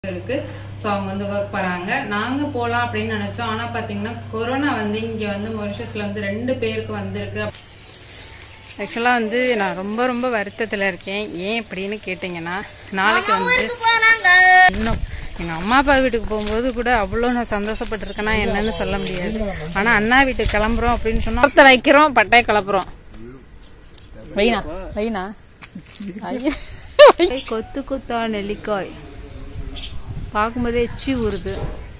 இருக்கு ஸோ அவங்க வந்து ஒர்க் போறாங்க நாங்க போலாம் அப்படின்னு நினைச்சோம் ஆனா பாத்தீங்கன்னா கொரோனா வந்து இங்க வந்து மொரிஷஸ்ல வந்து ரெண்டு பேருக்கு வந்திருக்கு ஆக்சுவலா வந்து நான் ரொம்ப ரொம்ப வருத்தத்துல இருக்கேன் ஏன் அப்படின்னு கேட்டீங்கன்னா நாளைக்கு வந்து இன்னும் எங்க அம்மா அப்பா வீட்டுக்கு போகும்போது கூட அவ்வளோ நான் சந்தோஷப்பட்டிருக்கேன்னா என்னன்னு சொல்ல முடியாது ஆனா அண்ணா வீட்டுக்கு கிளம்புறோம் அப்படின்னு சொன்னா ஒருத்தர் வைக்கிறோம் பட்டாய கிளப்புறோம் வைனா வைனா ஐயா. கொத்து கொத்தா நெல்லிக்காய் பார்க்கும்போதே எச்சி ஊறுது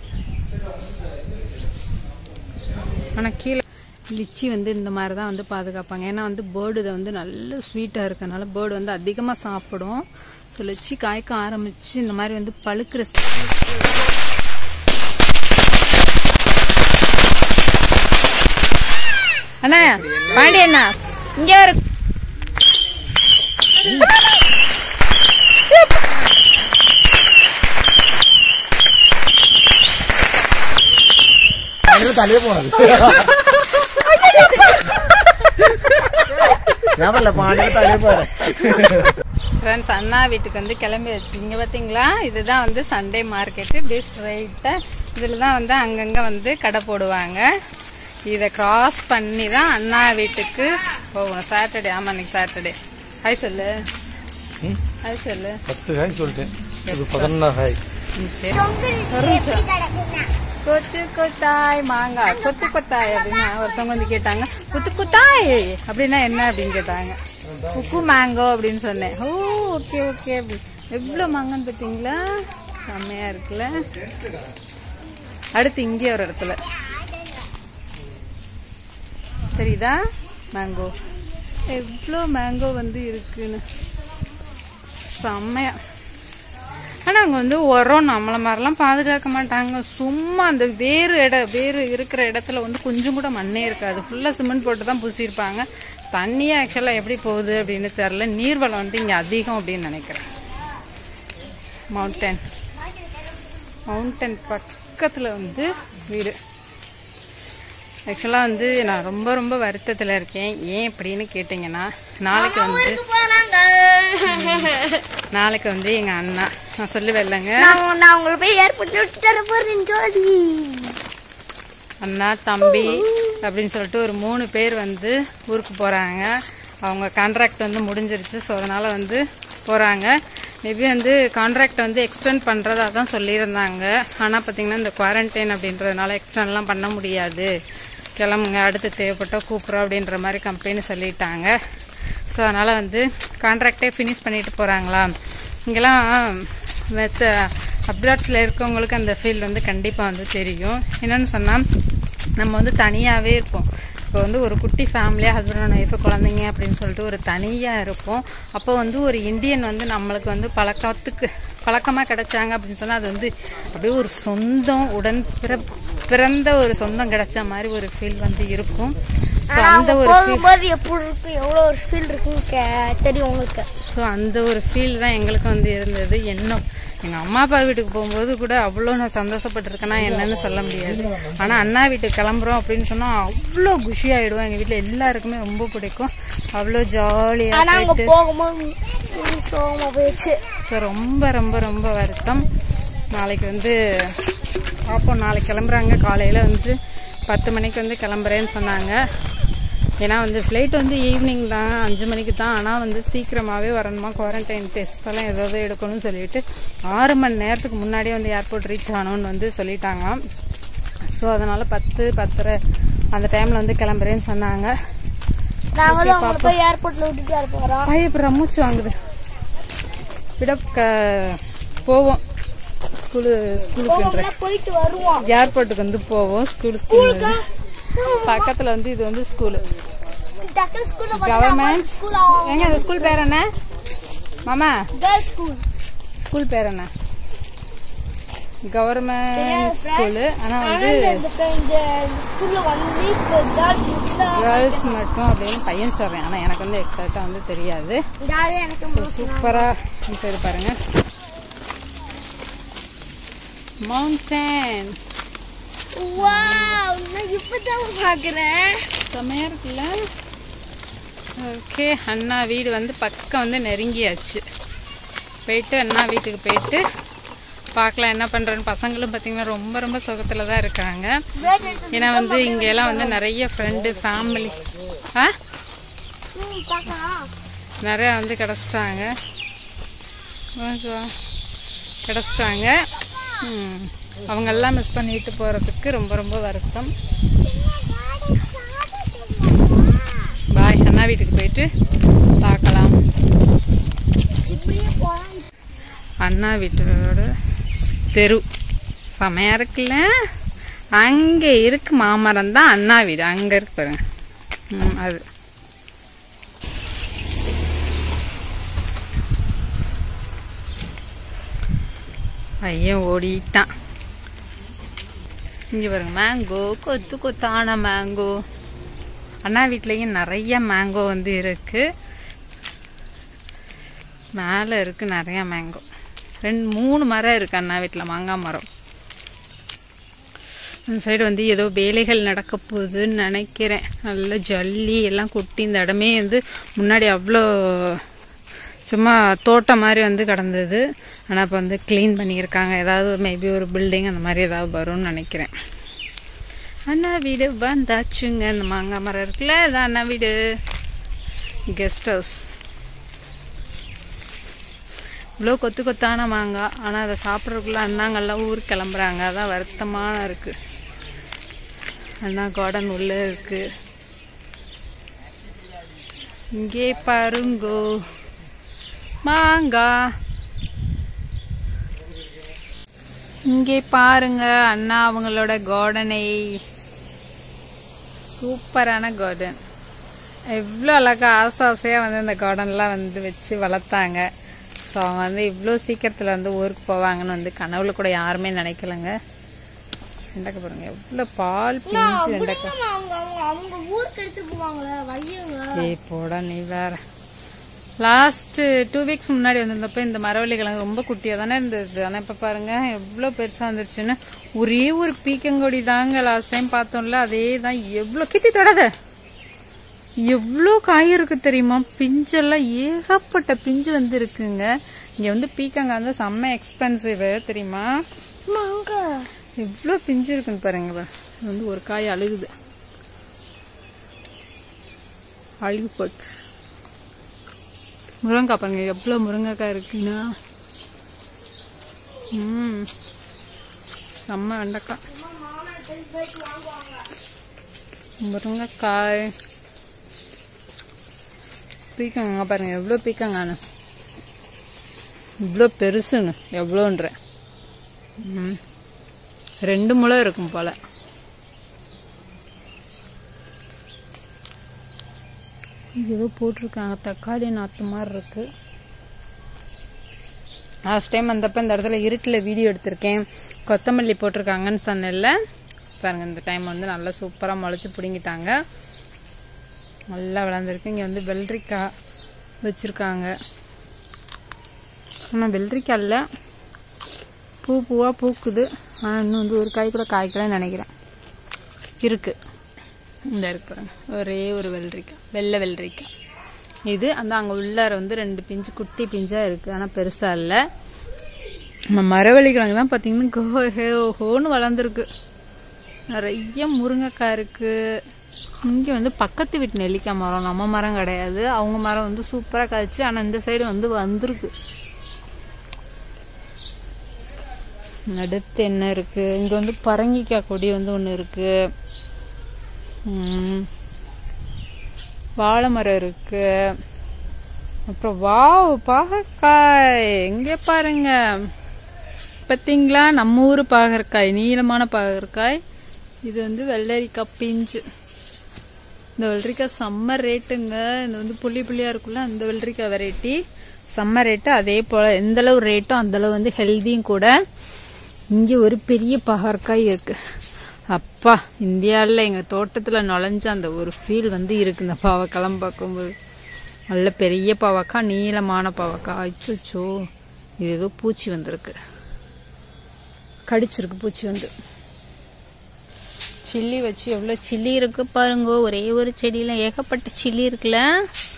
ஆனால் கீழே லிச்சி வந்து இந்த மாதிரி தான் வந்து பாதுகாப்பாங்க ஏன்னா வந்து பேர்டு இதை வந்து நல்ல ஸ்வீட்டாக இருக்கனால பேர்டு வந்து அதிகமாக சாப்பிடும் ஸோ லிச்சி காய்க்க ஆரம்பிச்சு இந்த மாதிரி வந்து பழுக்கிற அண்ணா பாண்டி அண்ணா இங்கே ஒரு തലേ പോണത് ഞാൻ പറഞ്ഞ പാണിയുടെ തലേ പോരെ ஃப்ரெண்ட்ஸ் அண்ணா வீட்டுக்கு வந்து கிளம்பியாச்சு இங்க பாத்தீங்களா இதுதான் வந்து சண்டே மார்க்கெட் இப்படியே ஸ்ட்ரைட்டா இதுல தான் வந்து அங்கங்க வந்து கடை போடுவாங்க இத கிராஸ் பண்ணி தான் அண்ணா வீட்டுக்கு போகணும் சாட்டர்டே ஆமா இன்னைக்கு சாட்டர்டே ஹாய் சொல்லு ஹாய் சொல்லு பத்து ஹாய் சொல்லிட்டேன் இது பதினொன்னா ஹாய் ம், சரி ஒரு நிமிஷம். கொத்து கொத்தாய் மாங்காய் கொத்து கொத்தாய் அப்படின்னா ஒருத்தவங்க வந்து கேட்டாங்க குத்து குத்தாய் அப்படின்னா என்ன அப்படின்னு கேட்டாங்க உப்பு மேங்கோ அப்படின்னு சொன்னேன் ஓ ஓகே ஓகே அப்படி எவ்வளோ மாங்கன்னு பார்த்தீங்களா செம்மையா இருக்குல்ல அடுத்து இங்கே ஒரு இடத்துல தெரியுதா மேங்கோ எவ்வளோ மேங்கோ வந்து இருக்குன்னு செம்மையா ஆனா அவங்க வந்து உரம் நம்மள மாதிரிலாம் பாதுகாக்க மாட்டாங்க சும்மா அந்த வேறு இட வேறு இருக்கிற இடத்துல வந்து கொஞ்சம் கூட மண்ணே இருக்காது ஃபுல்லா சிமெண்ட் போட்டு தான் பூசியிருப்பாங்க தண்ணியே ஆக்சுவலா எப்படி போகுது அப்படின்னு தெரியல நீர்வளம் வந்து இங்க அதிகம் அப்படின்னு நினைக்கிறேன் மவுண்டன் மவுண்டன் பக்கத்துல வந்து வீடு ஆக்சுவலாக வந்து நான் ரொம்ப ரொம்ப வருத்தத்தில் இருக்கேன் ஏன் அப்படின்னு கேட்டிங்கன்னா நாளைக்கு வந்து நாளைக்கு வந்து எங்கள் அண்ணா நான் சொல்லுவேன் இல்லைங்க நான் நான் உங்களை போய் ஏர்போர்ட்ல விட்டுட்டு வர போறேன் ஜோதி அண்ணா தம்பி அப்படின்னு சொல்லிட்டு ஒரு மூணு பேர் வந்து ஊருக்கு போகிறாங்க அவங்க கான்ட்ராக்ட் வந்து முடிஞ்சிருச்சு ஸோ அதனால் வந்து போகிறாங்க மேபி வந்து கான்ட்ராக்ட் வந்து எக்ஸ்டெண்ட் பண்ணுறதா தான் சொல்லியிருந்தாங்க ஆனால் பார்த்தீங்கன்னா இந்த குவாரண்டைன் அப்படின்றதுனால எக்ஸ்டெண்ட்லாம் பண்ண முடியாது கிளம்புங்க அடுத்து தேவைப்பட்டா கூப்பிட்றோம் அப்படின்ற மாதிரி கம்பெனி சொல்லிட்டாங்க ஸோ அதனால் வந்து கான்ட்ராக்டே ஃபினிஷ் பண்ணிட்டு போகிறாங்களா இங்கெல்லாம் மெத்த அப்ராட்ஸில் இருக்கவங்களுக்கு அந்த ஃபீல் வந்து கண்டிப்பாக வந்து தெரியும் என்னன்னு சொன்னால் நம்ம வந்து தனியாகவே இருப்போம் இப்போ வந்து ஒரு குட்டி ஃபேமிலியாக ஹஸ்பண்ட் அண்ட் ஒய்ஃபு குழந்தைங்க அப்படின்னு சொல்லிட்டு ஒரு தனியாக இருப்போம் அப்போ வந்து ஒரு இந்தியன் வந்து நம்மளுக்கு வந்து பழக்கத்துக்கு பழக்கமாக கிடைச்சாங்க அப்படின்னு சொன்னால் அது வந்து அப்படியே ஒரு சொந்தம் உடன் பிற பிறந்த ஒரு சொந்தம் கிடைச்ச மாதிரி ஒரு ஃபீல் வந்து இருக்கும் ஸோ ஆனா அந்த அவங்க ஒரு feel- போகும்போது எப்படி இருக்கும் எவ்வளவு ஒரு ஃபீல் இருக்குன்னு கே- தெரியும் உங்களுக்கு ஸோ அந்த ஒரு ஃபீல் தான் எங்களுக்கு வந்து இருந்தது என்ன எங்கள் அம்மா அப்பா வீட்டுக்கு போகும்போது கூட அவ்வளோ நான் சந்தோஷப்பட்டிருக்கேன்னா என்னன்னு சொல்ல முடியாது ஆனால் அண்ணா வீட்டுக்கு கிளம்புறோம் அப்படின்னு சொன்னால் அவ்வளோ குஷி ஆகிடுவோம் எங்கள் வீட்டில் எல்லாருக்குமே ரொம்ப பிடிக்கும் அவ்வளோ ஜாலியாக ஆனா அங்க போகும்போது உம் சோகமா போயிடுச்சு ஸோ ரொம்ப ரொம்ப ரொம்ப வருத்தம் நாளைக்கு வந்து பார்ப்போம் நாளைக்கு கிளம்புறாங்க காலையில் வந்து பத்து மணிக்கு வந்து கிளம்புறேன்னு சொன்னாங்க ஏன்னா வந்து ஃப்ளைட் வந்து ஈவினிங் தான் அஞ்சு மணிக்கு தான் ஆனால் வந்து சீக்கிரமாகவே வரணுமா குவாரண்டைன் டெஸ்ட் எல்லாம் ஏதாவது எடுக்கணும்னு சொல்லிட்டு ஆறு மணி நேரத்துக்கு முன்னாடியே வந்து ஏர்போர்ட் ரீச் ஆகணும்னு வந்து சொல்லிட்டாங்களாம் ஸோ அதனால் பத்து பத்தரை அந்த டைமில் வந்து கிளம்புறேன்னு சொன்னாங்க நாங்களும் அவங்கள போய் ஏர்போர்ட்ல விட்டுட்டு வர போறோம் பயப்படுற மூச்சு வாங்குது விட க போவோம் ஸ்கூலு ஸ்கூலுக்குன்ற போகும்போது போயிட்டு வருவோம் ஏர்போர்ட்டுக்கு வந்து போவோம் ஸ்கூல் ஸ்கூல் பக்கத்தில் வந்து இது வந்து ஸ்கூலு டக்குனு ஸ்கூல்ல கவர்மெண்ட் ஸ்கூல் ஆகும் எங்க இந்த ஸ்கூல் பேர் என்ன மாமா கேர்ள்ஸ் ஸ்கூல் ஸ்கூல் பேர் என்ன கவர்மெண்ட் ஸ்கூலு ஆனால் வந்து இந்த இந்த ஸ்கூல்ல ஒன் வீக் கேர்ள்ஸ் மட்டும் கேர்ள்ஸ் மட்டும் அப்படின்னு பையன் சொல்கிறேன் ஆனால் எனக்கு வந்து எக்ஸாக்டாக வந்து தெரியாது இதாவது எனக்கு சூப்பராக சரி பாருங்க மவுண்டன் வாவ் நான் இப்பதான் பாக்குறேன் செம்மையா இருக்குல்ல ஓகே அண்ணா வீடு வந்து பக்கம் வந்து நெருங்கியாச்சு போயிட்டு அண்ணா வீட்டுக்கு போயிட்டு பார்க்கலாம் என்ன பண்ணுறேன்னு பசங்களும் பார்த்தீங்கன்னா ரொம்ப ரொம்ப சுகத்தில் தான் இருக்காங்க ஏன்னா வந்து இங்க எல்லாம் வந்து நிறைய ஃப்ரெண்டு ஃபேமிலி ஆ ம் பார்க்கலாம் நிறையா வந்து கிடச்சிட்டாங்க கிடச்சிட்டாங்க ம். அவங்கெல்லாம் மிஸ் பண்ணிட்டு போகிறதுக்கு ரொம்ப ரொம்ப வருத்தம் பாய் அண்ணா வீட்டுக்கு போயிட்டு பார்க்கலாம் இப்படியே போகலாம் அண்ணா வீட்டோட தெரு செமையா இருக்குல்ல அங்கே இருக்கு மாமரம் தான் அண்ணா வீடு அங்கே இருக்கு பாருங்க ம், அது பையன் ஓடிட்டான் இங்கே பாருங்க மேங்கோ கொத்து கொத்தான மேங்கோ அண்ணா வீட்லேயும் நிறைய மேங்கோ வந்து இருக்கு மேலே இருக்கு நிறைய மேங்கோ ரெண்டு மூணு மரம் இருக்கு அண்ணா வீட்டில் மாங்காய் மரம் அந்த சைடு வந்து ஏதோ வேலைகள் நடக்க போகுதுன்னு நினைக்கிறேன் நல்ல ஜல்லி எல்லாம் கொட்டி இந்த இடமே வந்து முன்னாடி அவ்வளோ சும்மா தோட்டம் மாதிரி வந்து கிடந்தது ஆனால் இப்போ வந்து க்ளீன் பண்ணியிருக்காங்க ஏதாவது மேபி ஒரு பில்டிங் அந்த மாதிரி ஏதாவது வரும்னு நினைக்கிறேன் அண்ணா வீடு வந்தாச்சுங்க இந்த மாங்காய் மரம் இருக்குல்ல இதான் அண்ணா வீடு கெஸ்ட் ஹவுஸ் இவ்வளோ கொத்து கொத்தான மாங்காய் ஆனால் அதை சாப்பிட்றதுக்குள்ள அண்ணாங்கெல்லாம் ஊருக்கு கிளம்புறாங்க அதான் வருத்தமான இருக்கு அண்ணா கார்டன் உள்ள இருக்கு இங்கே பாருங்கோ மாங்காய் இங்கே பாருங்க அண்ணா அவங்களோட கார்டனை சூப்பரான கார்டன் எவ்வளோ அழகா ஆசை ஆசையாக வந்து இந்த கார்டன்லாம் வந்து வச்சு வளர்த்தாங்க ஸோ அவங்க வந்து இவ்வளோ சீக்கிரத்தில் வந்து ஊருக்கு போவாங்கன்னு வந்து கனவுல கூட யாருமே நினைக்கலங்க வெண்டைக்காய் பாருங்க எவ்வளோ பால் பிஞ்சு வெண்டைக்காய் ஆமா, அவங்க அவங்க அவங்க ஊருக்கு எடுத்துட்டு போவாங்களே வையங்க ஏய் போடா நீ வேற லாஸ்ட் டூ வீக்ஸ் முன்னாடி வந்திருந்தப்ப இந்த மரவள்ளி கிழங்கு ரொம்ப குட்டியா தானே இருந்தது ஆனா இப்ப பாருங்க எவ்வளவு பெருசா வந்துருச்சுன்னு ஒரே ஒரு பீக்கங்கொடி தாங்க லாஸ்ட் டைம் பார்த்தோம்ல அதே தான் எவ்வளவு கித்தி தொடாத எவ்வளோ காய் இருக்கு தெரியுமா பிஞ்செல்லாம் ஏகப்பட்ட பிஞ்சு வந்து இருக்குங்க இங்க வந்து பீக்கங்காய் வந்து செம்ம எக்ஸ்பென்சிவ் தெரியுமா அங்க எவ்வளோ பிஞ்சு இருக்குன்னு பாருங்க பாரு. இது வந்து ஒரு காய் அழுகுது அழுகு போட்டு முருங்கைக்காய் பாருங்க எவ்வளோ முருங்கைக்காய் இருக்குன்னா ம் செம்ம வெண்டைக்காய் முருங்கைக்காய் பீக்கங்க பாருங்க எவ்வளோ பீக்கங்கானு இவ்வளோ பெருசுன்னு எவ்வளோன்ற ம் ரெண்டு முளம் இருக்கும் போல இங்க ஏதோ போட்டிருக்காங்க தக்காளி நாத்து மாதிரி இருக்கு லாஸ்ட் டைம் வந்தப்ப இந்த இடத்துல இருட்டில் வீடியோ எடுத்திருக்கேன் கொத்தமல்லி போட்டிருக்காங்கன்னு சொன்னேன்ல பாருங்க இந்த டைம் வந்து நல்லா சூப்பராக முளைச்சி பிடுங்கிட்டாங்க நல்லா வளர்ந்துருக்கு இங்கே வந்து வெள்ளரிக்காய் வச்சுருக்காங்க ஆனால் வெள்ளரிக்காய் இல்லை பூ பூவாக பூக்குது ஆனால் இன்னும் வந்து ஒரு காய் கூட காய்க்கலன்னு நினைக்கிறேன் இருக்கு இந்த இருக்கு பாருங்க ஒரே ஒரு வெள்ளரிக்காய் வெள்ளை வெள்ளரிக்காய் இது அந்த அங்கே உள்ளார வந்து ரெண்டு பிஞ்சு குட்டி பிஞ்சாக இருக்குது ஆனால் பெருசாக இல்லை நம்ம மரவள்ளி கிழங்கு தான் பார்த்தீங்கன்னா கோ ஹே ஹோன்னு வளர்ந்துருக்கு நிறைய முருங்கைக்காய் இருக்கு இங்கே வந்து பக்கத்து வீட்டு நெல்லிக்காய் மரம் நம்ம மரம் கிடையாது அவங்க மரம் வந்து சூப்பராக காய்ச்சி ஆனால் இந்த சைடு வந்து வந்திருக்கு அடுத்து என்ன இருக்கு இங்க வந்து பரங்கிக்காய் கொடி வந்து ஒன்று இருக்கு ம், வாழை மரம் இருக்கு அப்புறம் வாவ் பாகற்காய் எங்க பாருங்க பார்த்தீங்களா நம்ம ஊர் பாகற்காய் நீளமான பாகற்காய் இது வந்து வெள்ளரிக்காய் பிஞ்சு இந்த வெள்ளரிக்காய் செம்ம ரேட்டுங்க இது வந்து புள்ளி புள்ளியா இருக்குல்ல அந்த வெள்ளரிக்காய் வெரைட்டி செம்ம ரேட்டு அதே போல எந்த அளவு ரேட்டோ அந்த அளவு வந்து ஹெல்தியும் கூட இங்க ஒரு பெரிய பாகற்காய் இருக்கு அப்பா இந்தியாவில் எங்க தோட்டத்துல நுழைஞ்ச அந்த ஒரு ஃபீல் வந்து இருக்கு இந்த பாவக்காலாம் பார்க்கும்போது நல்ல பெரிய பாவக்காய் நீளமான பாவக்காய் அச்சோ இது ஏதோ பூச்சி வந்திருக்கு கடிச்சிருக்கு பூச்சி வந்து சில்லி வச்சு எவ்வளோ சில்லி இருக்கு பாருங்க ஒரே ஒரு செடியில ஏகப்பட்ட சில்லி இருக்குல்ல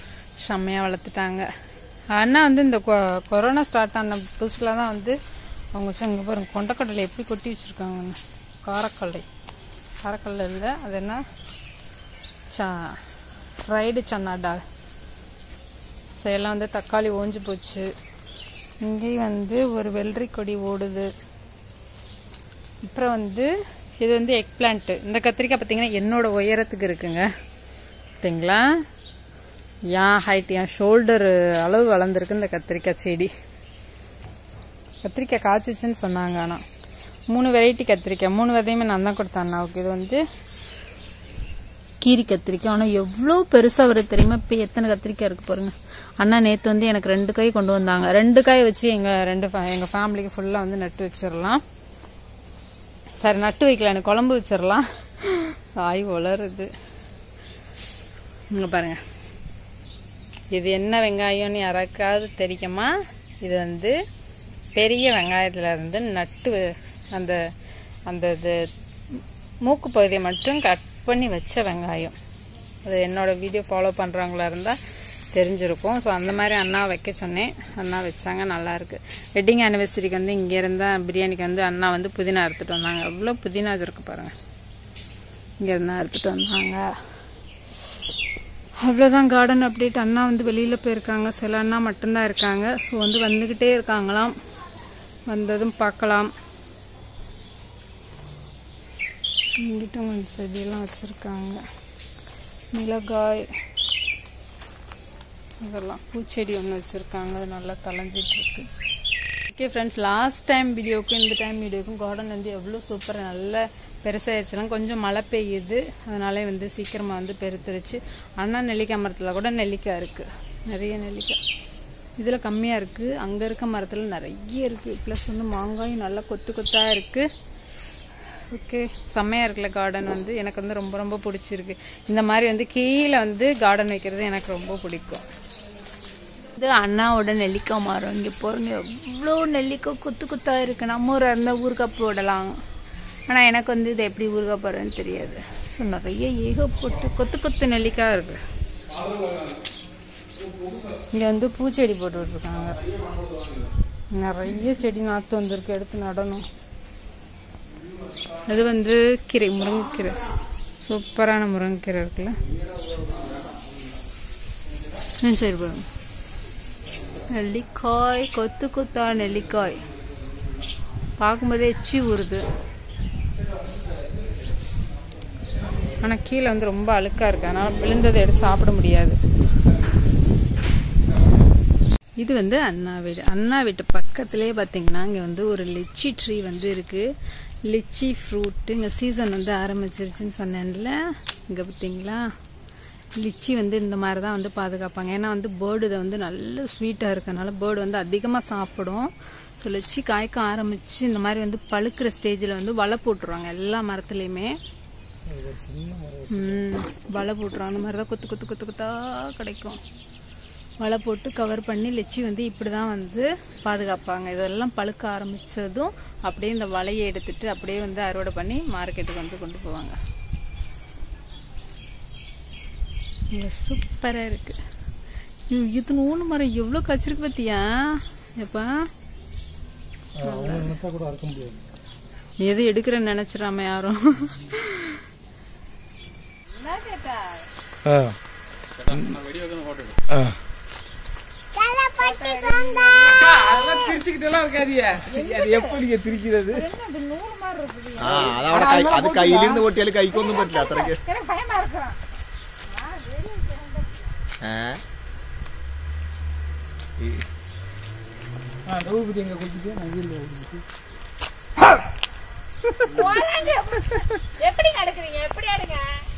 செம்மையா வளர்த்துட்டாங்க அண்ணா வந்து இந்த கொ- கொரோனா ஸ்டார்ட் ஆன புதுசுல தான் வந்து அவங்க வச்சு அங்கே பாருங்க கொண்டக்கடலை எப்படி கொட்டி வச்சுருக்காங்கன்னு காரக்கடலை காரக்கடலை இல்லை அது என்ன சா ஃப்ரைடு சன்னா டால் ஸோ எல்லாம் வந்து தக்காளி ஓஞ்சு போச்சு இங்கேயும் வந்து ஒரு வெள்ளரி கொடி ஓடுது அப்புறம் வந்து இது வந்து எக் பிளான்ட்டு இந்த கத்திரிக்காய் பார்த்தீங்கன்னா என்னோட உயரத்துக்கு இருக்குங்க பார்த்தீங்களா என் ஹைட் என் ஷோல்டர் அளவு வளர்ந்துருக்கு இந்த கத்திரிக்காய் செடி கத்திரிக்காய் காய்ச்சிச்சுன்னு சொன்னாங்க ஆனால் மூணு வெரைட்டி கத்திரிக்காய் மூணு விதையுமே நான் தான் கொடுத்தேன் அண்ணாவுக்கு இது வந்து கீரி கத்திரிக்காய் ஆனால் எவ்வளோ பெருசாக வருது தெரியுமா இப்போ எத்தனை கத்திரிக்காய் இருக்கு பாருங்க அண்ணா நேற்று வந்து எனக்கு ரெண்டு காய் கொண்டு வந்தாங்க ரெண்டு காய் வச்சு எங்கள் ரெண்டு fa- எங்க ஃபேமிலிக்கு ஃபுல்லாக வந்து நட்டு வச்சிடலாம் சரி நட்டு வைக்கல எனக்கு குழம்பு வச்சிடலாம் காய் வளருது இங்க பாருங்க இது என்ன வெங்காயம்னு யாராக்காவது தெரியுமா இது வந்து பெரிய வெங்காயத்துல இருந்து நட்டு வ- அந்த அந்த இது மூக்கு பகுதியை மட்டும் கட் பண்ணி வச்ச வெங்காயம் அது என்னோட வீடியோ ஃபாலோ பண்ணுறவங்களா இருந்தால் தெரிஞ்சிருக்கும் ஸோ அந்த மாதிரி அண்ணா வைக்க சொன்னேன் அண்ணா வச்சாங்க நல்லா இருக்கு வெட்டிங் ஆனிவர்சரிக்கு வந்து இங்கே இருந்தால் பிரியாணிக்கு வந்து அண்ணா வந்து புதினா எடுத்துகிட்டு வந்தாங்க எவ்வளோ புதினா இருக்கு பாருங்க இங்கே இருந்தால் எடுத்துகிட்டு வந்தாங்க அவ்வளோதான் கார்டன் அப்டேட் அண்ணா வந்து வெளியில் போயிருக்காங்க சில அண்ணா மட்டும்தான் இருக்காங்க ஸோ வந்து வந்துக்கிட்டே இருக்காங்களாம் வந்ததும் பார்க்கலாம் இங்கிட்டும் கொஞ்சம் செடியெல்லாம் வச்சுருக்காங்க மிளகாய் இதெல்லாம் பூச்செடி ஒன்று வச்சுருக்காங்க அது நல்லா தளைஞ்சிட்டு இருக்கு ஓகே ஃப்ரெண்ட்ஸ் லாஸ்ட் டைம் வீடியோக்கும் இந்த டைம் வீடியோக்கும் கார்டன் வந்து எவ்வளோ சூப்பராக நல்ல பெருசாகிடுச்சுலாம் கொஞ்சம் மழை பெய்யுது அதனாலே வந்து சீக்கிரமாக வந்து பெருத்துருச்சு அண்ணா நெல்லிக்காய் மரத்தில் கூட நெல்லிக்காய் இருக்குது நிறைய நெல்லிக்காய் இதில் கம்மியாக இருக்குது அங்கே இருக்க மரத்தில் நிறைய இருக்குது ப்ளஸ் வந்து மாங்காயும் நல்லா கொத்து கொத்தாக இருக்குது ஓகே செம்மையாக இருக்குல்ல கார்டன் வந்து எனக்கு வந்து ரொம்ப ரொம்ப பிடிச்சிருக்கு இந்த மாதிரி வந்து கீழே வந்து கார்டன் வைக்கிறது எனக்கு ரொம்ப பிடிக்கும் இது அண்ணாவோட நெல்லிக்காய் மரம் இங்கே பாருங்க எவ்வளோ நெல்லிக்காய் குத்து குத்தா இருக்கு நம்ம ஊராக இருந்தால் ஊறுகாய் போடலாம் ஆனால் எனக்கு வந்து இது எப்படி ஊறுகாய் போடுறேன்னு தெரியாது ஸோ நிறைய ஏகப்பட்டு கொத்து கொத்து நெல்லிக்காய் இருக்கு இங்கே வந்து பூச்செடி போட்டு விட்ருக்காங்க நிறைய செடி நாற்று வந்திருக்கு எடுத்து நடணும் அது வந்து கீரை முருங்கைக்கீரை சூப்பரான முருங்கைக்கீரை இருக்குல்ல ம் சரி பாருங்க நெல்லிக்காய் கொத்து கொத்தா நெல்லிக்காய் பார்க்கும்போதே எச்சி ஊறுது ஆனால் கீழே வந்து ரொம்ப அழுக்கா இருக்கு அதனால விழுந்ததை எடுத்து சாப்பிட முடியாது இது வந்து அண்ணா வீடு அண்ணா வீட்டு பக்கத்துலேயே பார்த்தீங்கன்னா இங்கே வந்து ஒரு லிச்சி ட்ரீ வந்து இருக்கு லிச்சி ஃப்ரூட்டு இங்கே சீசன் வந்து ஆரம்பிச்சிருச்சுன்னு சொன்னேன்ல இங்கே பார்த்தீங்களா லிச்சி வந்து இந்த மாதிரி தான் வந்து பாதுகாப்பாங்க ஏன்னா வந்து பேர்டு இதை வந்து நல்ல ஸ்வீட்டாக இருக்கனால பேர்டு வந்து அதிகமாக சாப்பிடும் ஸோ லிச்சி காய்க்க ஆரம்பிச்சு இந்த மாதிரி வந்து பழுக்கிற ஸ்டேஜில் வந்து வலை போட்டுருவாங்க எல்லா மரத்துலேயுமே ம், வலை போட்டுருவாங்க அந்த மாதிரி தான் கொத்து கொத்து கொத்து கொத்தா கிடைக்கும் வலை போட்டு கவர் பண்ணி லெச்சி வந்து இப்படி தான் வந்து பாதுகாப்பாங்க இதெல்லாம் பழுக்க ஆரம்பிச்சதும் அப்படியே இந்த வலையை எடுத்துட்டு அப்படியே வந்து அறுவடை பண்ணி மார்க்கெட்டுக்கு வந்து கொண்டு போவாங்க இங்க சூப்பரா இருக்கு இது- இது நூறு மரம் எவ்வளோ கச்சிருக்கு பார்த்தியா எப்பா அவங்க நினைச்சா கூட அறுக்க முடியாது எது எடுக்கிறேன்னு நினைச்சிடாம யாரும் ஆ ஆ பிரிச்சுக்கிட்டெல்லாம் இருக்காதியா அது எப்போ நீங்க பிரிக்கிறது ആ അതവിടെ കൈ അത് കയ്യിലിരുന്ന് പൊട്ടിയാൽ കൈക്കൊന്നും പറ്റില്ല അത്രയ്ക്ക് ഏ ഈ- ஆ ரூபதி எங்க கொடுத்துட்டு நான் வீட்டில் கொடுத்துட்டு எப்படி நடக்கிறீங்க எப்படி ஆடுங்க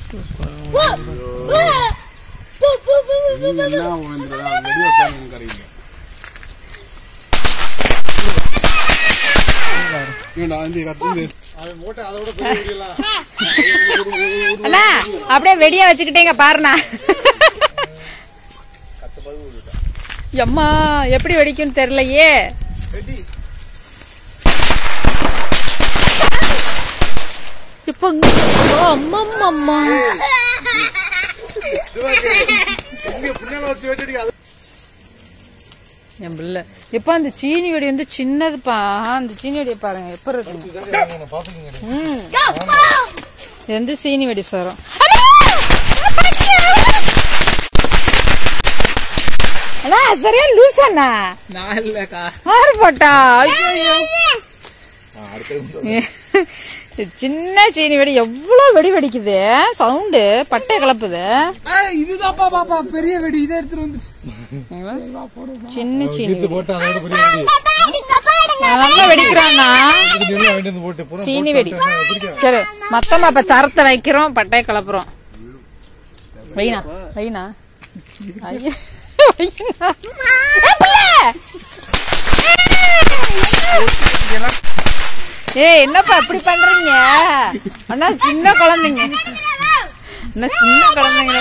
அண்ணா அப்படியே வெடியா வச்சுக்கிட்டேங்க பாருண்ணா எம்மா எப்படி வெடிக்கும்னு தெரியலையே இப்ப இங்க- ஓ, அம்மா அம்மா, அம்மா என் பிள்ளை எப்ப அந்த சீனி வெடி வந்து சின்னதுப்பா அந்த சீனி வெடியை பாருங்க எப்ப இருக்குங்க ம். இது வந்து சீனி வெடி சரம் அண்ணா சரியா லூஸ் அண்ணா நான் இல்லக்கா ஆறு போட்டா ஐயோ சின்ன சீனி வெடி எவ்வளவு வெடி வெடிக்குது சவுண்டு பட்டை கலப்புது இதுதான்ப்பா பாப்பா பெரிய வெடி இதை எடுத்துட்டு வந்து சின்ன சீனி வெடி. போட்டு அதோட பெரிய வெடி. நல்லா வெடிக்கிறான்னா இது நல்லா வாங்கிட்டு வந்து போட்டு பூரா சீனி வெடி சரி மொத்தமா இப்ப சரத்தை வைக்கிறோம் பட்டைய கலப்புறோம் வைனா வைனா ஐயா வைனா. ஏய், பிள்ளை! ஏய் என்னப்பா இப்படி பண்றீங்க அண்ணா சின்ன குழந்தைங்க அண்ணா சின்ன குழந்தைங்க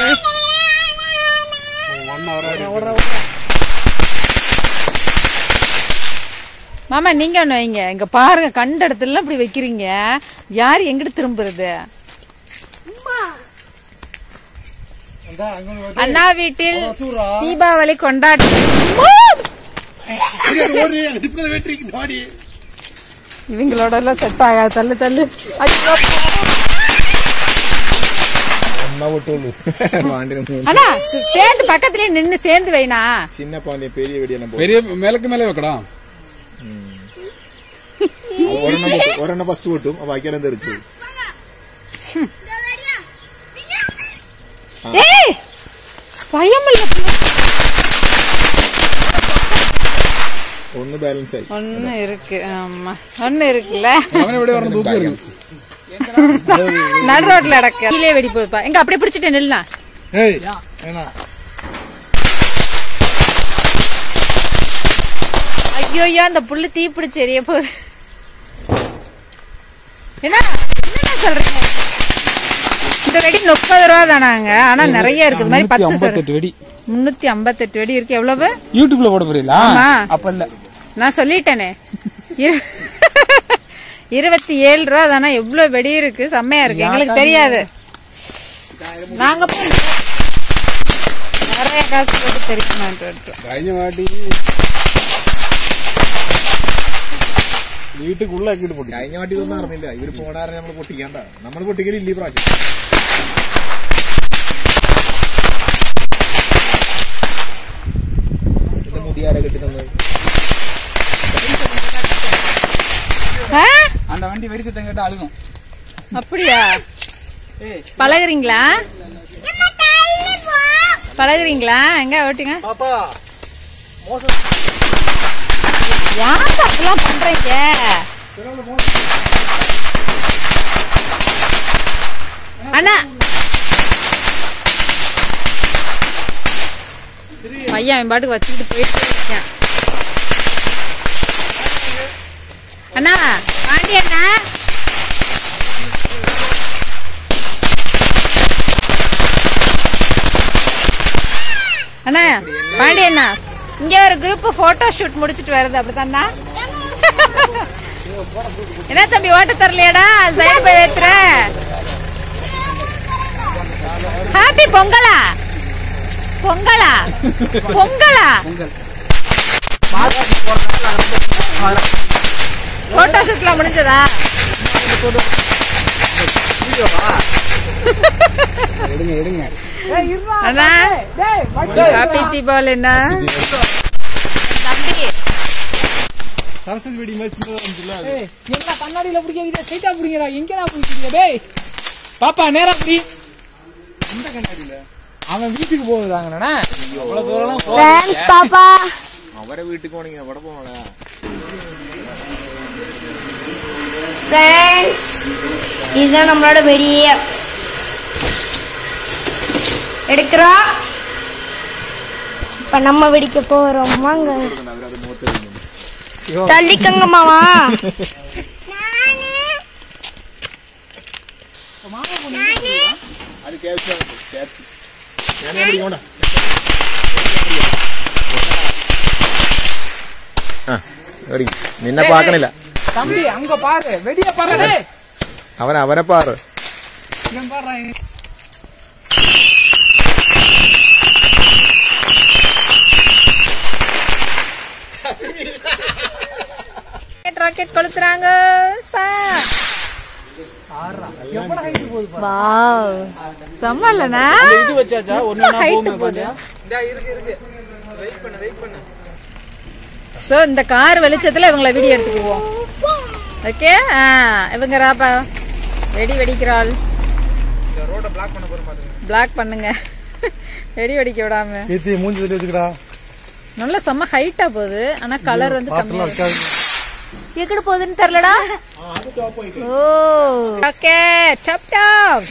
மாமா நீங்க ஒண்ணு வைங்க இங்க பாருங்க கண்ட இடத்துல இப்படி வைக்கிறீங்க யார் எங்கிட்டு திரும்புறது இந்தா, அங்க ஒண்ணு வை. அண்ணா வீட்டில் சூரா. தீபாவளி கொண்டாட்டம் பின்னாடி ஓடு, அங்க டிப்ல வெட்டிருக்கு, வாடி. இவங்களோட எல்லாம் செட் ஆகாது தள்ளு தள்ளு ஐயோ. ஒன்னா விட்டு வாண்டின மூணு அண்ணா சே- சேர்ந்து பக்கத்துலயே நின்னு சேர்ந்து வைனா சின்ன பாண்டிய பெரிய வெடி என்ன பெரிய மேலக்கு மேலே வைக்கடா ஒரெண்ணம் ஒரெண்ணம் ஃபர்ஸ்ட் போட்டும் ബാക്കിയെല്ലാം തെറിച്ചു ஏய் பயம் இல்ல ഒന്ന് ബാലൻസ് ആയി ஒண்ணு இருக்கு ஆமா ஒண்ணு இருக்குல்ல அவனை விட வரணும் தூக்கி வருது நடு ரோட்ல அடக்க கீழே வெடி போடுப்பா எங்க அப்படியே பிடிச்சிட்டு நில்லா ஏய், வேணாம். ஐயோ ஐயோ அந்த புல்லு தீ பிடிச்சி எரிய போகுது என்ன என்ன சொல்றீங்க இந்த வெடி முப்பது ரூபா தானாங்க ஆனா நிறைய இருக்குது மாதிரி பத்து சார் ஐம்பத்தெட்டு வெடி முன்னூத்தி ஐம்பத்தெட்டு வெடி இருக்கு எவ்வளவு யூடியூப்ல போட போறீங்களா ஆமா. அப்ப இல்ல நான் சொல்லிட்டேனே இரு- இருபத்தி ஏழு ரூபா தானே எவ்வளவு வெடி இருக்கு செம்மையா இருக்கு எங்களுக்கு தெரியாது நாங்க போய் நிறைய காசு போட்டு தெரியுமான்ட்டு இருக்கோம். കഴിഞ്ഞ വാട്ടി വീട്ടുക്കുള്ള ആക്കിയിട്ട് പൊട്ടി കഴിഞ്ഞ വാട്ടി ഇതൊന്നും അറിഞ്ഞില്ല ഇവര് പോണാരെ നമ്മൾ പൊട്ടിക്കണ്ട നമ്മൾ പൊട്ടിക്കലില്ല ഈ പ്രാവശ്യം ഇത് മുടിയാരെ കെട്ടി തന്നത് ஆ? அந்த வண்டி வெடி சத்தம் கேட்டு அழுகும் அப்படியா பழகுறீங்களா பழகுறீங்களா எங்க ஓட்டுங்க പാപ്പാ யார் அப்படிலாம் பண்றீங்க அண்ணா பையன் அவன் பாட்டுக்கு வச்சுக்கிட்டு போயிட்டே இருக்கேன் அண்ணா பாண்டி அண்ணா அண்ணா பாண்டி அண்ணா இங்க ஒரு குரூப் போட்டோ ஷூட் முடிச்சிட்டு வருது அப்படித்தானா என்ன தம்பி ஓட்ட தரலையாடா சைடு போய் வைத்துற ஹாப்பி பொங்கலா பொங்கலா பொங்கலா போட்டோ ஷூட்லாம் முடிஞ்சதா எடுங்க எடுங்க அண்ணா ஹாப்பி தீபாவளி அண்ணா தம்பி சரஸ்வதி வெடி மாதிரி சின்னதா இருந்துச்சுல்ல அது. ஏய், என்ன கண்ணாடியில பிடிக்காதீங்க ஸ்ட்ரைட்டா பிடிங்கடா எங்கடா பிடிக்கிறீங்க டேய் பாப்பா நேரா பிடி இந்த கண்ணாடியில அவன் வீட்டுக்கு போகுதாங்கண்ணா அவ்வளவு தூரம் Friends, பாப்பா അവരെ വീട്ടിൽ പോണെങ്കിൽ എവിടെ പോണേ ஃப்ரெண்ட்ஸ் இதுதான் நம்மளோட வெடியே எடுக்கிறோம் இப்ப நம்ம வெடிக்க போறோம் வாங்க അവരത് മുഖത്ത് കഴിഞ്ഞു தள்ளிக்கங்க மாமா അത് ക്യാപ്സി ക്യാപ്സി ഞാൻ പിടിക്കോണ്ട ആ എറി. നിന്നെ പാക്കണില്ല தம்பி அங்க பாரு வெடிய பாரு டேய். അവൻ അവനെ പാറ് இவன் பாரு ராக்கெட் கொளுத்துறாங்க சார் வாவ் செம்ம இல்லனா இது வச்சாச்சா ஒண்ணு ஹைட் போகுது இந்தா இருக்கு இருக்கு வெயிட் பண்ணு வெயிட் பண்ணு சோ இந்த கார் வெளிச்சத்துல இவங்கள வீடியோ எடுத்துக்குவோம் ஓகே ஆ இவங்க ராப்பா வெடி வெடிக்கிறாள் இந்த ரோட பிளாக் பண்ண போறோம் பாத்துங்க பிளாக் பண்ணுங்க வெடி வெடிக்க விடாம கீர்த்தி மூஞ்சி தள்ளி வச்சுக்கடா நல்ல செம்ம ஹைட்டா போகுது ஆனா கலர் வந்து கம்மியா இருக்கு. வைக்காதீங்க எக்கடு போகுதுன்னு தெரியலடா ஓ ஓகே டாப் டாப்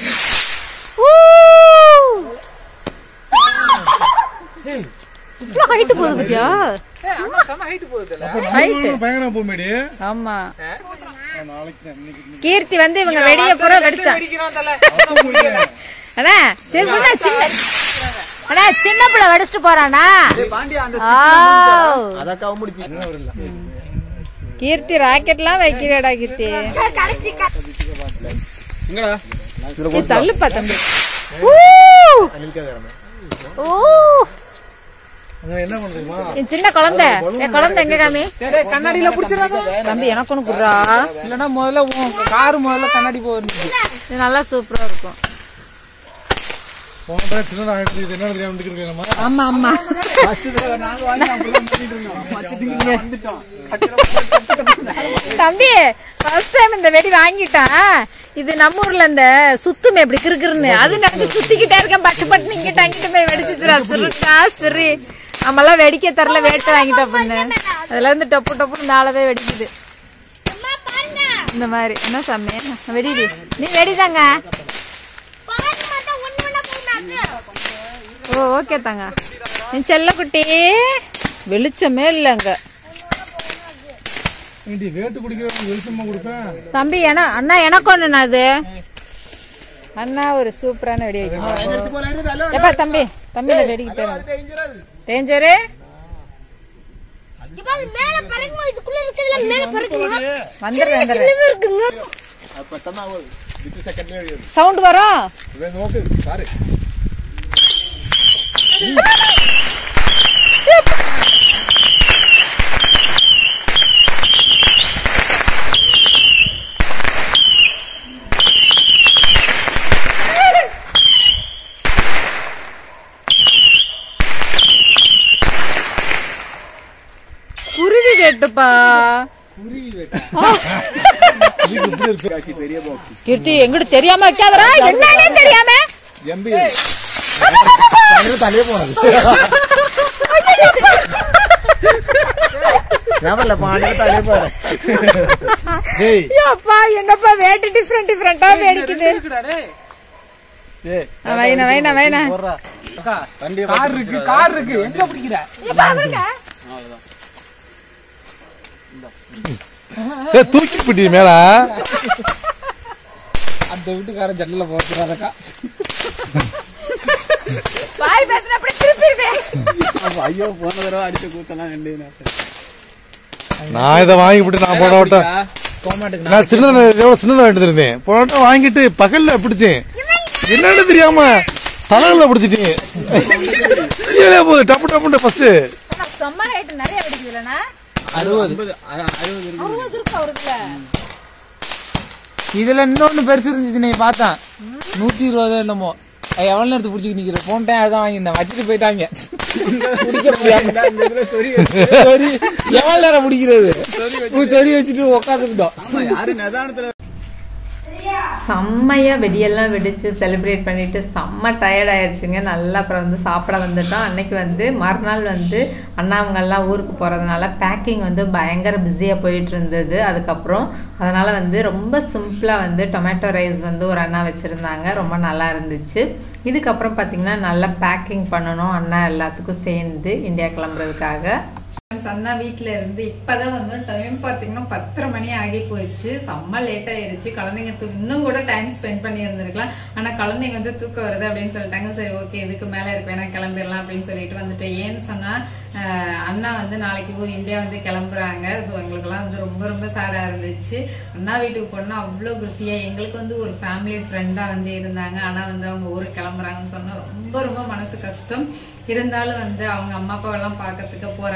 இவ்வளோ ஹைட் போகுது பத்தியா ஏய் அண்ணா செம ஹைட் போகுதுல ஹைட் பயங்கரம் போமேடி ஆமா நாளைக்கு இன்னைக்கு கீர்த்தி வந்து இவங்க வெடிய பூரா வெடிச்சா வெடிக்கிறான் தல அண்ணா சரி பொண்ணா சின்ன அண்ணா சின்ன பிள்ளை வெடிச்சிட்டு போறானா பாண்டி அந்த ஆவ். அதக்கா முடிச்சு கீர்த்தி ராக்கெட்லாம் வைக்கிறடா கீர்த்தி கடைசி க- எங்கடா நீ தள்ளுப்பா தம்பி ஓ அங்க என்ன பண்ணுறீமா என் சின்ன குழந்தை என் குழந்தை எங்க காமி டேய், டேய், கண்ணாடியில புடிச்சிடாத தம்பி எனக்கு ஒன்று குடுறா இல்லனா முதல்ல உன் கார் முதல்ல கண்ணாடி போயிருந்துச்சு இது நல்லா சூப்பரா இருக்கும் போன சின்னதாக ஆகிட்டு இது என்ன தெரியாம இருக்கேன் நம்ம ஆமா ஆமா தம்பி ஃபர்ஸ்ட் டைம் இந்த வெடி வாங்கிட்டான் இது நம்ம ஊர்ல இந்த சுத்துமே இப்படி கிறுக்கிறுன்னு அது நினைச்சு சுத்திக்கிட்டே இருக்கேன் பட்டு பட்டு இங்கிட்ட அங்கிட்ட போய் வெடிச்சுதுரா சிறுச்சா சிறு நம்மளாம் வெடிக்க தரல வேட்டை வாங்கிட்டோம் பொண்ணு அதுல இருந்து டொப்பு டொப்புன்னு மேலவே வெடிக்குது அம்மா பாருங்க இந்த மாதிரி என்ன சாமி வெடிடி நீ வெடிதாங்க பாருங்க மட்டும் ஒண்ணு ஒண்ணா போகுது ஓ ஓகே தாங்க என் செல்லக்குட்டி வெளிச்சமே இல்லைங்க ஏண்டி வேட்டு குடிக்கிற வெளிச்சமா கொடுப்பேன் தம்பி என அண்ணா எனக்கு ஒண்ணுண்ணா அது அண்ணா ஒரு சூப்பரான வெடி வைக்கணும் எப்பா தம்பி தம்பி இந்த வெடிக்கு தேவை டேஞ்சரு இப்ப அது மேல பறக்குமா இதுக்குள்ள இருக்குதுல மேல பறக்குமா வந்துடுறேன் வந்துடுறேன் சின்னது இருக்குங்க சவுண்ட் வரும் നോക്ക് സാറ് குருவி கேட்டுப்பா பெரிய பாக்ஸ் கீர்த்தி எங்கிட்ட தெரியாம வைக்காதடா என்னன்னே தெரியாம എംബി തലേ പോണത് ഞാൻ പറയല പാണിയുടെ തലേ പോണേ அப்பா என்னப்பா வேட்டு டிஃப்ரெண்ட் டிஃப்ரெண்டா வெடிக்குது இருக்குடா டேய் ஆ, வைனா வைனா வைனா அக்கா கார் இருக்கு கார் இருக்கு எங்க பிடிக்கிற தூக்கி பிடி மேல அந்த வீட்டுக்காரன் ஜன்னல போட்டுறாதக்கா வாய் பேசுற அப்படி திருப்பிடுவேன் അയ്യോ പോന്ന തരവ അടിച്ച കൂത്തலாம் കണ്ടു நான் இதை வாங்கிவிட்டு நான் போட விட்டேன் போமாட்டுக்கு நான் சின்னதா எவ்வளவு சின்னதா எடுத்து இருந்தேன் போன வாங்கிட்டு பகல்ல பிடிச்சேன் என்னன்னு தெரியாம தலையில பிடிச்சிட்டேன் கீழே போகுது டப்பு டப்புன்னு ஃபர்ஸ்ட் செம்ம ஹைட் நிறைய வெடிக்குதுலண்ணா அறுபது அறுபது இருக்கு அவருக்குல இதுல இன்னொன்னு பெருசு இருந்துச்சு நீ பார்த்தேன் நூத்தி இருபது என்னமோ அது எவ்வளவு நேரத்துக்கு பிடிச்சிட்டு நிக்கிற போன டைம் அதான் வாங்கியிருந்தேன் வச்சுட்டு போயிட்டாங்க பிடிக்க முடியாம சரி எவ்வளவு நேரம் பிடிக்கிறது நீ சொறி வச்சுட்டு உட்காந்துருந்தோம் யாரு நிதானத்துல செம்மையா வெடியெல்லாம் வெடிச்சு செலிப்ரேட் பண்ணிட்டு செம்ம டயர்ட் ஆயிடுச்சுங்க நல்லா அப்புறம் வந்து சாப்பிட வந்துட்டோம் அன்னைக்கு வந்து மறுநாள் வந்து அண்ணாவங்கெல்லாம் ஊருக்கு போகிறதுனால பேக்கிங் வந்து பயங்கர பிஸியாக போயிட்டு இருந்தது அதுக்கப்புறம் அதனால் வந்து ரொம்ப சிம்பிளாக வந்து டொமேட்டோ ரைஸ் வந்து ஒரு அண்ணா வச்சுருந்தாங்க ரொம்ப நல்லா இருந்துச்சு இதுக்கப்புறம் பார்த்திங்கன்னா நல்லா பேக்கிங் பண்ணணும் அண்ணா எல்லாத்துக்கும் சேர்ந்து இந்தியா கிளம்புறதுக்காக அண்ணா வீட்ல இருந்து இப்பதான் வந்து டைம் பாத்தீங்கன்னா பத்தரை மணி ஆகி போயிடுச்சு செம்ம லேட் ஆயிருச்சு குழந்தைங்க தூ- இன்னும் கூட டைம் ஸ்பெண்ட் பண்ணி இருந்திருக்கலாம் ஆனா குழந்தைங்க வந்து தூக்கம் வருது அப்படின்னு சொல்லிட்டாங்க சரி ஓகே இதுக்கு மேல இருப்பேன் நான் கிளம்பிடலாம் அப்படின்னு சொல்லிட்டு வந்துட்டு ஏன்னு சொன்னா ஆஹ், அண்ணா வந்து நாளைக்கு போய் இந்தியா வந்து கிளம்புறாங்க ஸோ எங்களுக்கெல்லாம் வந்து ரொம்ப ரொம்ப சேடா இருந்துச்சு அண்ணா வீட்டுக்கு போனா அவ்வளோ குசியா எங்களுக்கு வந்து ஒரு ஃபேமிலி ஃப்ரெண்டா வந்து இருந்தாங்க ஆனா வந்து அவங்க ஊருக்கு கிளம்புறாங்கன்னு சொன்னா ரொம்ப ரொம்ப மனசு கஷ்டம் இருந்தாலும் வந்து அவங்க அம்மா அப்பாவெல்லாம் பார்க்கறதுக்கு போறாங்க அப்படி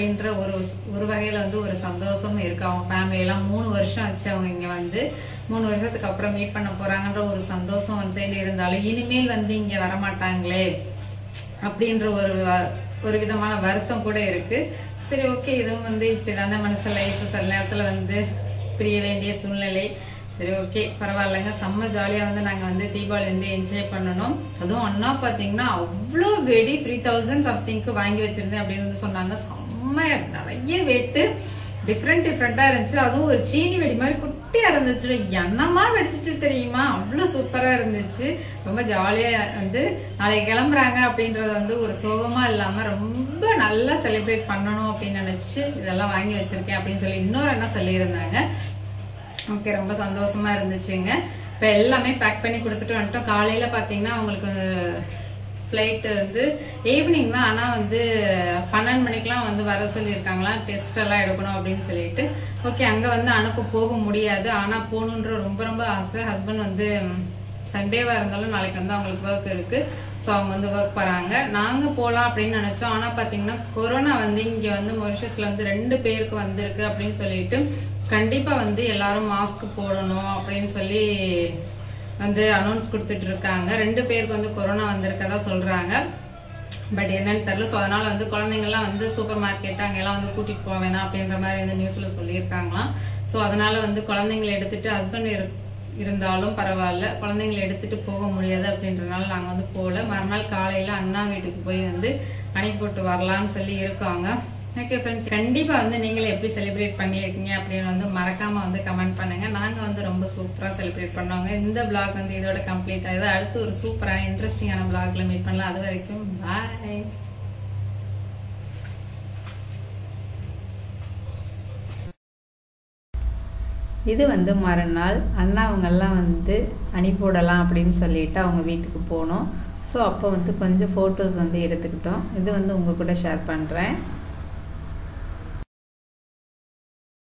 அப்படின்ற ஒரு ஒரு வகையில வந்து ஒரு சந்தோஷமும் இருக்கு அவங்க ஃபேமிலி எல்லாம் மூணு வருஷம் ஆச்சு அவங்க இங்க வந்து மூணு வருஷத்துக்கு அப்புறம் மீட் பண்ண போறாங்கன்ற ஒரு சந்தோஷம் ஒன் சைடு இருந்தாலும் இனிமேல் வந்து இங்க வரமாட்டாங்களே அப்படின்ற ஒரு வ- ஒரு விதமான வருத்தம் கூட இருக்கு சரி ஓகே இதுவும் வந்து இப்படிதானே மனசு லைஃப் சில நேரத்துல வந்து பிரிய வேண்டிய சூழ்நிலை சரி ஓகே பரவாயில்லைங்க செம்ம ஜாலியா வந்து நாங்க வந்து தீபாவளி வந்து என்ஜாய் பண்ணணும் அதுவும் அண்ணா பாத்தீங்கன்னா அவ்வளோ வெடி த்ரீ தௌசண்ட் சம்திங்க்கு வாங்கி வச்சிருந்தேன் அப்படின்னு வந்து சொன்னாங்க செம்ம நிறைய வெட்டு டிஃப்ரெண்ட் டிஃப்ரெண்டா இருந்துச்சு அதுவும் ஒரு சீனி வெடி மாதிரி குட்டியா இருந்துச்சு என்னமா வெடிச்சிச்சு தெரியுமா அவ்வளவு சூப்பரா இருந்துச்சு ரொம்ப ஜாலியா வந்து நாளைக்கு கிளம்புறாங்க அப்படின்றது வந்து ஒரு சோகமா இல்லாம ரொம்ப நல்லா செலிப்ரேட் பண்ணணும் அப்படின்னு நினைச்சு இதெல்லாம் வாங்கி வச்சிருக்கேன் அப்படின்னு சொல்லி இன்னொரு என்ன சொல்லியிருந்தாங்க ஓகே ரொம்ப சந்தோஷமா இருந்துச்சுங்க இப்ப எல்லாமே பேக் பண்ணி கொடுத்துட்டு வந்துட்டோம் காலையில பாத்தீங்கன்னா அவங்களுக்கு ஃபிளைட் வந்து ஈவினிங் தான் ஆனா வந்து பன்னெண்டு மணிக்கெல்லாம் வந்து வர சொல்லியிருக்காங்களா டெஸ்ட் எல்லாம் எடுக்கணும் அப்படின்னு சொல்லிட்டு ஓகே அங்க வந்து அனுப்ப போக முடியாது ஆனா போகணுன்ற ரொம்ப ரொம்ப ஆசை ஹஸ்பண்ட் வந்து சண்டேவா இருந்தாலும் நாளைக்கு வந்து அவங்களுக்கு ஒர்க் இருக்கு சோ அவங்க வந்து ஒர்க் போறாங்க நாங்க போலாம் அப்படின்னு நினைச்சோம் ஆனா பாத்தீங்கன்னா கொரோனா வந்து இங்க வந்து மொரிஷஸ்ல வந்து ரெண்டு பேருக்கு வந்திருக்கு அப்படின்னு சொல்லிட்டு கண்டிப்பா வந்து எல்லாரும் மாஸ்க் போடணும் அப்படின்னு சொல்லி வந்து அனௌன்ஸ் கொடுத்துட்டு இருக்காங்க ரெண்டு பேருக்கு வந்து கொரோனா வந்திருக்கதா சொல்றாங்க பட் என்னன்னு தெரியல சோ அதனால வந்து குழந்தைங்க எல்லாம் வந்து சூப்பர் மார்க்கெட் அங்கெல்லாம் வந்து கூட்டிட்டு போக வேணாம் அப்படின்ற மாதிரி வந்து நியூஸ்ல சொல்லியிருக்காங்களாம் சோ அதனால வந்து குழந்தைங்களை எடுத்துட்டு ஹஸ்பண்ட் இருந்தாலும் பரவாயில்ல குழந்தைங்களை எடுத்துட்டு போக முடியாது அப்படின்றனால நாங்க வந்து போகல மறுநாள் காலையில அண்ணா வீட்டுக்கு போய் வந்து அனுப்பி போட்டு வரலாம்னு சொல்லி இருக்காங்க ஓகே ஃப்ரெண்ட்ஸ் கண்டிப்பா வந்து நீங்களே எப்படி செலிப்ரேட் பண்ணியிருக்கீங்க அப்படின்னு வந்து மறக்காம வந்து கமெண்ட் பண்ணுங்க நாங்க வந்து ரொம்ப சூப்பரா செலிப்ரேட் பண்ணுவாங்க இந்த vlog வந்து இதோட கம்ப்ளீட் ஆகுது அடுத்து ஒரு சூப்பரான இன்ட்ரெஸ்டிங்கான vlogல மீட் பண்ணலாம் அது வரைக்கும் பாய் இது வந்து மறுநாள் அண்ணா அவங்கெல்லாம் வந்து அனுப்பிவிடலாம் அப்படின்னு சொல்லிட்டு அவங்க வீட்டுக்கு போனோம் ஸோ அப்போ வந்து கொஞ்சம் ஃபோட்டோஸ் வந்து எடுத்துக்கிட்டோம் இது வந்து உங்கள் கூட ஷேர் பண்ணுறேன்